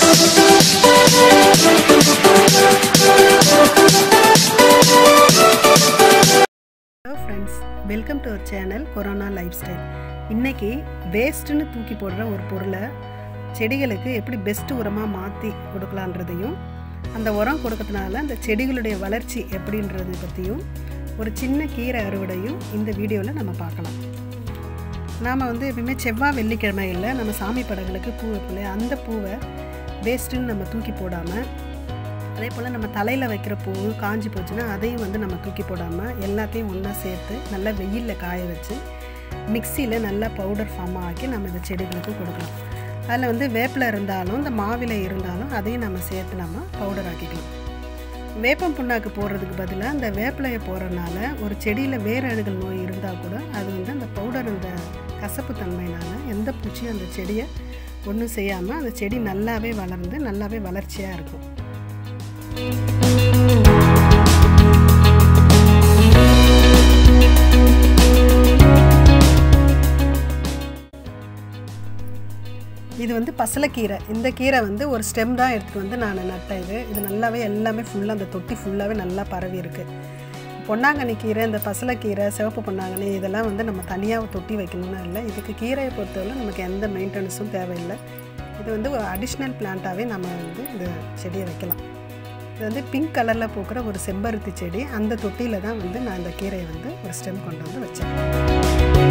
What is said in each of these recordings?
hello friends welcome to our channel corona lifestyle இன்றைக்கி வேஸ்ட்டுன்னு தூக்கி போடுற ஒரு பொருளை செடிகளுக்கு எப்படி பெஸ்ட் உரமாக மாற்றி கொடுக்கலான்றதையும் அந்த உரம் கொடுக்கறதுனால அந்த செடிகளுடைய வளர்ச்சி எப்படின்றதை பற்றியும் ஒரு சின்ன கீரை அறுவடையும் இந்த வீடியோவில் நம்ம பார்க்கலாம் நாம் வந்து எப்பயுமே செவ்வாய் வெள்ளிக்கிழமையில் நம்ம சாமி படங்களுக்கு பூ வைப்போம் அந்த பூவை வேஸ்ட்டுன்னு நம்ம தூக்கி போடாமல் அதே போல் நம்ம தலையில் வைக்கிற பூ காஞ்சி போச்சுன்னா அதையும் வந்து நம்ம தூக்கி போடாமல் எல்லாத்தையும் ஒன்றா சேர்த்து நல்லா வெயிலில் காய வச்சு மிக்சியில் நல்லா பவுடர் ஃபார்ம் ஆக்கி நம்ம இந்த செடிகளுக்கு கொடுக்கலாம் அதில் வந்து வேப்பில் இருந்தாலும் இந்த மாவிலை இருந்தாலும் அதையும் நம்ம சேர்த்து நம்ம பவுடர் ஆக்கிக்கலாம் வேப்பம் புண்ணாக்கு போடுறதுக்கு பதிலாக அந்த வேப்பிலையை போடுறதுனால ஒரு செடியில் வேரழுகல் நோய் இருந்தால் கூட அது வந்து அந்த பவுடர் அந்த கசப்பு தன்மையினால் எந்த பூச்சியும் அந்த செடியை ஒன்றும் செய்யாமல் அந்த செடி நல்லாவே வளர்ந்து நல்லாவே வளர்ச்சியாக இருக்கும் இது வந்து பசலைக்கீரை இந்த கீரை வந்து ஒரு ஸ்டெம் தான் எடுத்துகிட்டு வந்து நான் நட்டேன் இது இது நல்லாவே எல்லாமே ஃபுல்லாக அந்த தொட்டி ஃபுல்லாகவே நல்லா பரவி இருக்குது பொன்னாங்கண்ணி கீரை இந்த பசலைக்கீரை சிவப்பு பொன்னாங்கண்ணி இதெல்லாம் வந்து நம்ம தனியாக தொட்டி வைக்கணும்னு இல்லை இதுக்கு கீரையை பொறுத்தவரை நமக்கு எந்த மெயின்டெனன்ஸும் தேவையில்லை இது வந்து ஒரு அடிஷ்னல் பிளான்ட்டாகவே நம்ம வந்து இந்த செடியை வைக்கலாம் இது வந்து பிங்க் கலரில் பூக்கிற ஒரு செம்பருத்தி செடி அந்த தொட்டியில் தான் வந்து நான் இந்த கீரையை வந்து ஒரு ஸ்டெம் கொண்டு வந்து வச்சேன்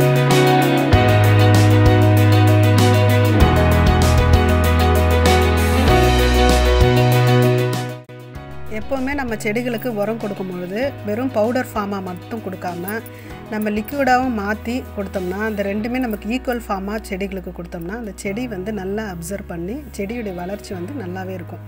எப்போவுமே நம்ம செடிகளுக்கு உரம் கொடுக்கும் பொழுது வெறும் பவுடர் ஃபார்மாக மட்டும் கொடுக்காம நம்ம லிக்விடாகவும் மாற்றி கொடுத்தோம்னா அந்த ரெண்டுமே நமக்கு ஈக்குவல் ஃபார்மாக செடிகளுக்கு கொடுத்தோம்னா அந்த செடி வந்து நல்லா அப்சர்வ் பண்ணி செடியுடைய வளர்ச்சி வந்து நல்லாவே இருக்கும்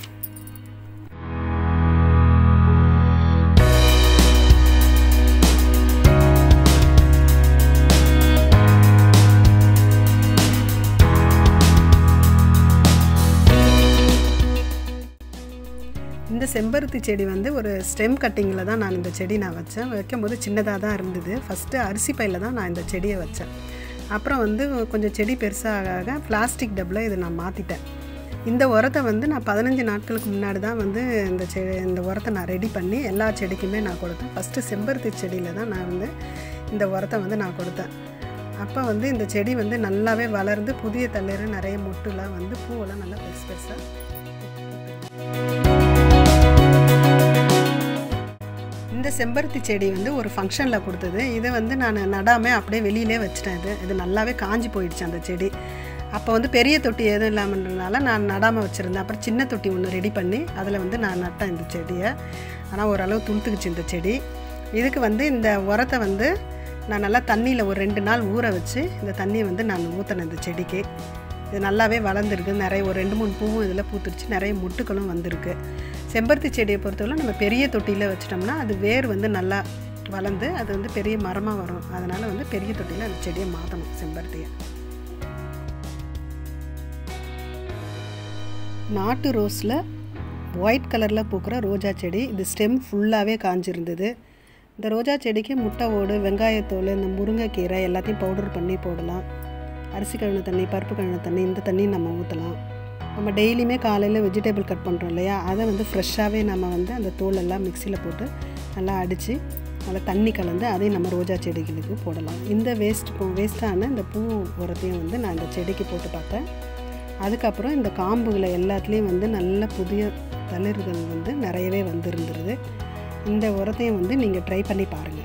இந்த செம்பருத்தி செடி வந்து ஒரு ஸ்டெம் கட்டிங்கில் தான் நான் இந்த செடி நான் வச்சேன் வைக்கும்போது சின்னதாக தான் இருந்தது ஃபஸ்ட்டு அரிசி பையில் தான் நான் இந்த செடியை வச்சேன் அப்புறம் வந்து கொஞ்சம் செடி பெருசாக ஆக பிளாஸ்டிக் டப்பில் இதை நான் மாற்றிட்டேன் இந்த உரத்தை வந்து நான் பதினஞ்சு நாட்களுக்கு முன்னாடி தான் வந்து இந்த செ இந்த உரத்தை நான் ரெடி பண்ணி எல்லா செடிக்குமே நான் கொடுத்தேன் ஃபஸ்ட்டு செம்பருத்தி செடியில் தான் நான் வந்து இந்த உரத்தை வந்து நான் கொடுத்தேன் அப்போ வந்து இந்த செடி வந்து நல்லாவே வளர்ந்து புதிய தளிர் நிறைய மொட்டுலாம் வந்து பூவெல்லாம் நல்லா பெருசு பெருசாக இந்த செம்பருத்தி செடி வந்து ஒரு ஃபங்க்ஷனில் கொடுத்தது இதை வந்து நான் நடாமல் அப்படியே வெளியிலே வச்சுட்டேன் இது இது நல்லாவே காஞ்சி போயிடுச்சு அந்த செடி அப்போ வந்து பெரிய தொட்டி எதுவும் இல்லாமன்றனால நான் நடாமல் வச்சுருந்தேன் அப்புறம் சின்ன தொட்டி ஒன்று ரெடி பண்ணி அதில் வந்து நான் நட்டேன் இந்த செடியை ஆனால் ஓரளவு துளுத்துக்குச்சு இந்த செடி இதுக்கு வந்து இந்த உரத்தை வந்து நான் நல்லா தண்ணியில் ஒரு ரெண்டு நாள் ஊற வச்சு இந்த தண்ணியை வந்து நான் ஊற்றினேன் இந்த செடிக்கு இது நல்லாவே வளர்ந்துருக்கு நிறைய ஒரு ரெண்டு மூணு பூவும் இதில் பூத்துருச்சு நிறைய முட்டுக்களும் வந்திருக்கு செம்பருத்தி செடியை பொறுத்தவரை நம்ம பெரிய தொட்டியில் வச்சிட்டோம்னா அது வேர் வந்து நல்லா வளர்ந்து அது வந்து பெரிய மரமாக வரும் அதனால் வந்து பெரிய தொட்டியில் அந்த செடியை மாற்றணும் செம்பருத்தியை நாட்டு ரோஸில் ஒயிட் கலரில் பூக்கிற ரோஜா செடி இது ஸ்டெம் ஃபுல்லாகவே காஞ்சிருந்தது இந்த ரோஜா செடிக்கு முட்டை ஓடு வெங்காயத்தோல் இந்த முருங்கைக்கீரை எல்லாத்தையும் பவுடர் பண்ணி போடலாம் அரிசி கழுவின தண்ணி பருப்பு கழுவின தண்ணி இந்த தண்ணி நம்ம ஊற்றலாம் நம்ம டெய்லியுமே காலையில் வெஜிடபிள் கட் பண்ணுறோம் இல்லையா அதை வந்து ஃப்ரெஷ்ஷாகவே நம்ம வந்து அந்த தோலெல்லாம் மிக்சியில் போட்டு நல்லா அடித்து நல்லா தண்ணி கலந்து அதையும் நம்ம ரோஜா செடிகளுக்கு போடலாம் இந்த வேஸ்ட் வேஸ்ட்டான இந்த பூ உரத்தையும் வந்து நான் இந்த செடிக்கு போட்டு பார்த்தேன் அதுக்கப்புறம் இந்த காம்புகளை எல்லாத்துலேயும் வந்து நல்ல புதிய தளிர்கள் வந்து நிறையவே வந்துருந்துருது இந்த உரத்தையும் வந்து நீங்கள் ட்ரை பண்ணி பாருங்கள்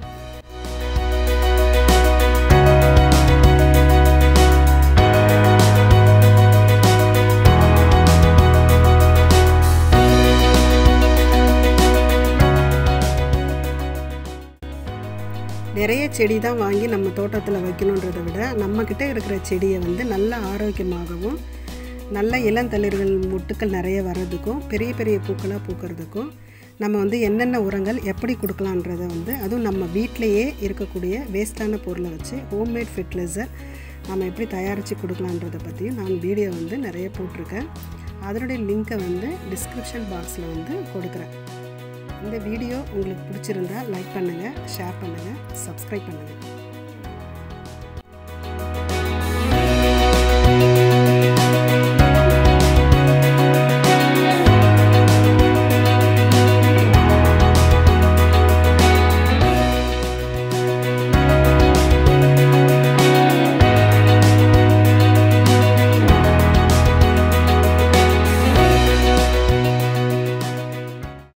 நிறைய செடி தான் வாங்கி நம்ம தோட்டத்தில் வைக்கணுன்றதை விட நம்மக்கிட்ட இருக்கிற செடியை வந்து நல்ல ஆரோக்கியமாகவும் நல்ல இளந்தளிர்கள் முட்டுக்கள் நிறைய வர்றதுக்கும் பெரிய பெரிய பூக்களாக பூக்கிறதுக்கும் நம்ம வந்து என்னென்ன உரங்கள் எப்படி கொடுக்கலான்றதை வந்து அதுவும் நம்ம வீட்டிலையே இருக்கக்கூடிய வேஸ்ட்டான பொருளை வச்சு ஹோம்மேட் ஃபெர்டிலைசர் நம்ம எப்படி தயாரித்து கொடுக்கலான்றதை பற்றியும் நான் வீடியோ வந்து நிறைய போட்டிருக்கேன் அதனுடைய லிங்க்கை வந்து டிஸ்கிரிப்ஷன் பாக்ஸில் வந்து கொடுக்குறேன் இந்த வீடியோ உங்களுக்கு பிடிச்சிருந்தா லைக் பண்ணுங்கள் ஷேர் பண்ணுங்கள் சப்ஸ்கிரைப் பண்ணுங்கள்